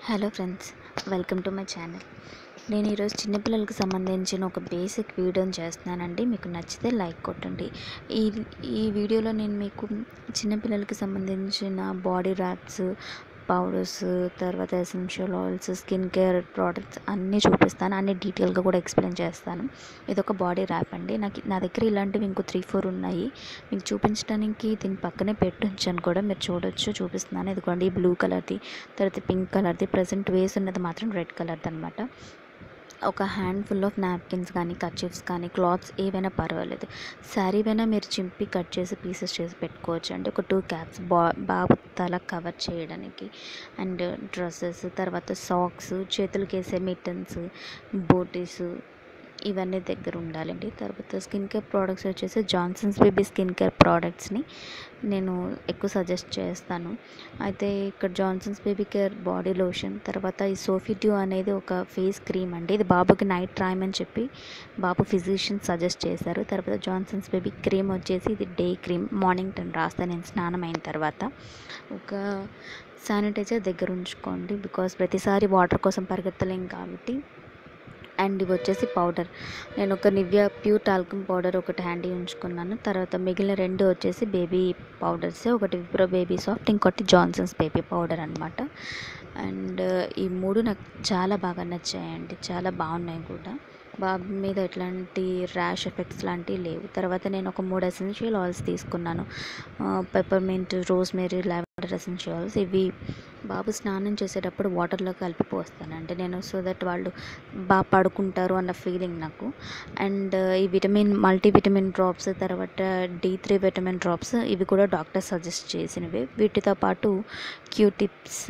hello friends welcome to my channel నేను ఈరోజు చిన్నపిల్లలకు సంబంధించిన ఒక బేసిక్ వీడియోని చేస్తున్నానండి మీకు నచ్చితే లైక్ కొట్టండి ఈ ఈ వీడియోలో నేను మీకు చిన్నపిల్లలకి సంబంధించిన బాడీ ర్యాప్స్ పౌడర్స్ తర్వాత essential oils skin care products అన్నీ చూపిస్తాను అన్ని డీటెయిల్గా కూడా ఎక్స్ప్లెయిన్ చేస్తాను ఇది ఒక బాడీ ర్యాప్ అండి నాకు నా దగ్గర ఇలాంటివి ఇంకో త్రీ ఫోర్ ఉన్నాయి మీకు చూపించడానికి దీని పక్కనే పెట్టి ఉంచాను కూడా మీరు చూడొచ్చు చూపిస్తున్నాను ఇదిగోండి బ్లూ కలర్ది తర్వాత పింక్ కలర్ది ప్రజెంట్ వేసి ఉన్నది మాత్రం రెడ్ కలర్ది అనమాట ఒక హ్యాండ్ ఫుల్ ఆఫ్ నాప్కిన్స్ కానీ కర్చీఫ్స్ కానీ క్లాత్స్ ఏవైనా పర్వాలేదు శారీ అయినా మీరు చింపి కట్ చేసి పీసెస్ చేసి పెట్టుకోవచ్చు అండి ఒక టూ క్యాప్స్ బా బాబు తల కవర్ చేయడానికి అండ్ డ్రెస్సెస్ తర్వాత సాక్స్ చేతులకి వేసే మిట్టన్స్ బోటీస్ ఇవన్నీ దగ్గర ఉండాలండి తర్వాత స్కిన్ కేర్ ప్రోడక్ట్స్ వచ్చేసి జాన్సన్స్ బేబీ స్కిన్ కేర్ ప్రోడక్ట్స్ని నేను ఎక్కువ సజెస్ట్ చేస్తాను అయితే ఇక్కడ Johnson's baby care body lotion తర్వాత ఈ సోఫిడ్యూ అనేది ఒక ఫేస్ క్రీమ్ అండి ఇది బాబుకి నైట్ రాయమని చెప్పి బాబు ఫిజిషియన్ సజెస్ట్ చేశారు తర్వాత జాన్సన్స్ బేబీ క్రీమ్ వచ్చేసి ఇది డే క్రీమ్ మార్నింగ్ టైం రాస్తాను నేను స్నానం అయిన తర్వాత ఒక శానిటైజర్ దగ్గర ఉంచుకోండి బికాస్ ప్రతిసారి వాటర్ కోసం పరిగెత్తలేం కాబట్టి అండ్ ఇవి వచ్చేసి పౌడర్ నేను ఒక నివ్యా ప్యూర్ టాల్కమ్ పౌడర్ ఒకటి హ్యాండీ ఉంచుకున్నాను తర్వాత మిగిలిన రెండు వచ్చేసి బేబీ పౌడర్స్ ఒకటి విప్రో బేబీ సాఫ్ట్ ఇంకోటి జాన్సన్స్ బేబీ పౌడర్ అనమాట అండ్ ఈ మూడు నాకు చాలా బాగా నచ్చాయండి చాలా బాగున్నాయి కూడా బాబు మీద ఎట్లాంటి ర్యాష్ ఎఫెక్ట్స్ లాంటివి లేవు తర్వాత నేను ఒక మూడు ఎసెన్షియల్ ఆయిల్స్ తీసుకున్నాను peppermint rosemary lavender essential oils ఇవి బాబు స్నానం చేసేటప్పుడు వాటర్లో కలిపి పోస్తాను అంటే నేను సో దట్ వాళ్ళు బాగా పడుకుంటారు అన్న ఫీలింగ్ నాకు అండ్ ఈ విటమిన్ మల్టీవిటమిన్ డ్రాప్స్ తర్వాత డి త్రీ విటమిన్ డ్రాప్స్ ఇవి కూడా డాక్టర్ సజెస్ట్ చేసినవి వీటితో పాటు క్యూటిప్స్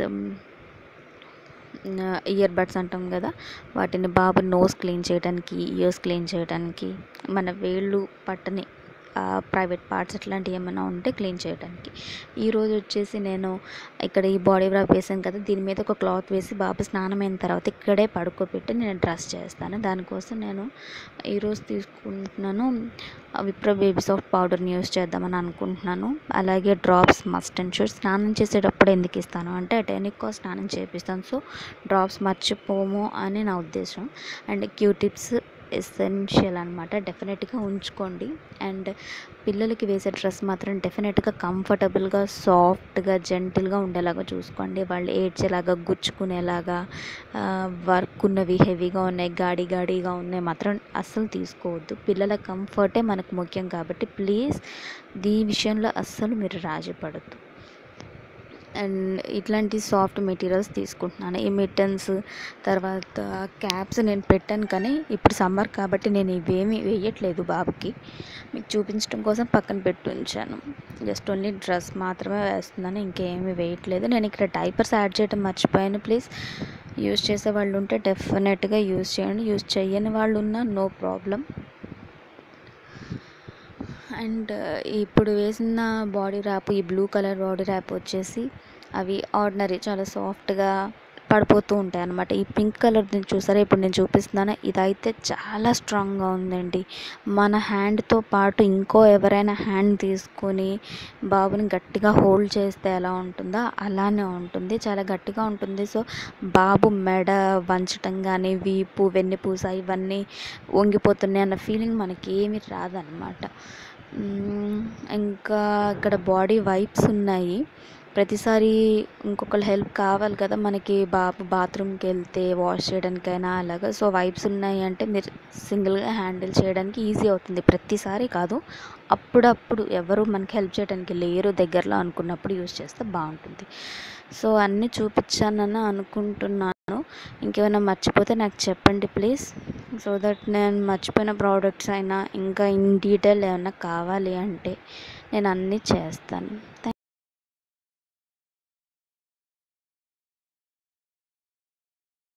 ఇయర్ బడ్స్ అంటాం కదా వాటిని బాబు నోస్ క్లీన్ చేయడానికి ఇయర్స్ క్లీన్ చేయడానికి మన వేళ్ళు పట్టని ప్రైవేట్ పార్ట్స్ అట్లాంటివి ఏమైనా ఉంటే క్లీన్ చేయడానికి ఈరోజు వచ్చేసి నేను ఇక్కడ ఈ బాడీ వ్రాప్ వేసాను కదా దీని మీద ఒక క్లాత్ వేసి బాబు స్నానం అయిన తర్వాత ఇక్కడే పడుకోబెట్టి నేను డ్రెస్ చేస్తాను దానికోసం నేను ఈరోజు తీసుకుంటున్నాను విప్రో బేబీ సాఫ్ట్ పౌడర్ని యూస్ చేద్దామని అనుకుంటున్నాను అలాగే డ్రాప్స్ మస్ట్ అండ్ షూర్ స్నానం చేసేటప్పుడు ఎందుకు ఇస్తాను అంటే టెనిక్కో స్నానం చేపిస్తాను సో డ్రాప్స్ మర్చిపోము అని నా ఉద్దేశం అండ్ క్యూటిప్స్ ఎసెన్షియల్ అనమాట డెఫినెట్గా ఉంచుకోండి అండ్ పిల్లలకి వేసే డ్రెస్ మాత్రం డెఫినెట్గా కంఫర్టబుల్గా సాఫ్ట్గా జెంటిల్గా ఉండేలాగా చూసుకోండి వాళ్ళు ఏడ్చేలాగా గుచ్చుకునేలాగా వర్క్ ఉన్నవి హెవీగా ఉన్నాయి గాడి గాడిగా ఉన్నాయి మాత్రం అస్సలు తీసుకోవద్దు పిల్లల కంఫర్టే మనకు ముఖ్యం కాబట్టి ప్లీజ్ ఈ విషయంలో అస్సలు మీరు రాజీ పడద్దు అండ్ ఇట్లాంటి సాఫ్ట్ మెటీరియల్స్ తీసుకుంటున్నాను ఈ మిట్టన్స్ తర్వాత క్యాప్స్ నేను పెట్టాను కానీ ఇప్పుడు సమ్మర్ కాబట్టి నేను ఇవేమీ వేయట్లేదు బాబుకి మీకు చూపించడం కోసం పక్కన పెట్టి ఉంచాను జస్ట్ ఓన్లీ డ్రెస్ మాత్రమే వేస్తున్నాను ఇంకేమీ వేయట్లేదు నేను ఇక్కడ డైపర్స్ యాడ్ చేయడం మర్చిపోయాను ప్లీజ్ యూస్ చేసే వాళ్ళు ఉంటే డెఫినెట్గా యూస్ చేయండి యూస్ చేయని వాళ్ళు ఉన్నా నో ప్రాబ్లం అండ్ ఇప్పుడు వేసిన బాడీ ర్యాప్ ఈ బ్లూ కలర్ బాడీ ర్యాప్ వచ్చేసి అవి ఆర్డినరీ చాలా సాఫ్ట్గా పడిపోతూ ఉంటాయి అన్నమాట ఈ పింక్ కలర్ చూసారా ఇప్పుడు నేను చూపిస్తున్నాను ఇదైతే చాలా స్ట్రాంగ్గా ఉందండి మన హ్యాండ్తో పాటు ఇంకో ఎవరైనా హ్యాండ్ తీసుకొని బాబుని గట్టిగా హోల్డ్ చేస్తే ఎలా ఉంటుందో అలానే ఉంటుంది చాలా గట్టిగా ఉంటుంది సో బాబు మెడ వంచటం కానీ వీపు వెన్నెపూస ఇవన్నీ వంగిపోతున్నాయి అన్న ఫీలింగ్ మనకి ఏమి రాదనమాట ఇంకా ఇక్కడ బాడీ వైప్స్ ఉన్నాయి ప్రతిసారి ఇంకొకరు హెల్ప్ కావాలి కదా మనకి బాబు బాత్రూమ్కి వెళ్తే వాష్ చేయడానికైనా అలాగా సో వైప్స్ ఉన్నాయి అంటే మీరు సింగిల్గా హ్యాండిల్ చేయడానికి ఈజీ అవుతుంది ప్రతిసారి కాదు అప్పుడప్పుడు ఎవరు మనకి హెల్ప్ చేయడానికి లేరు దగ్గరలో అనుకున్నప్పుడు యూజ్ చేస్తే బాగుంటుంది సో అన్నీ చూపించానని అనుకుంటున్నాను ఇంకేమైనా మర్చిపోతే నాకు చెప్పండి ప్లీజ్ సో దట్ నేను మర్చిపోయిన ప్రోడక్ట్స్ అయినా ఇంకా ఇన్ డీటెయిల్ ఏమైనా కావాలి అంటే నేను అన్నీ చేస్తాను థ్యాంక్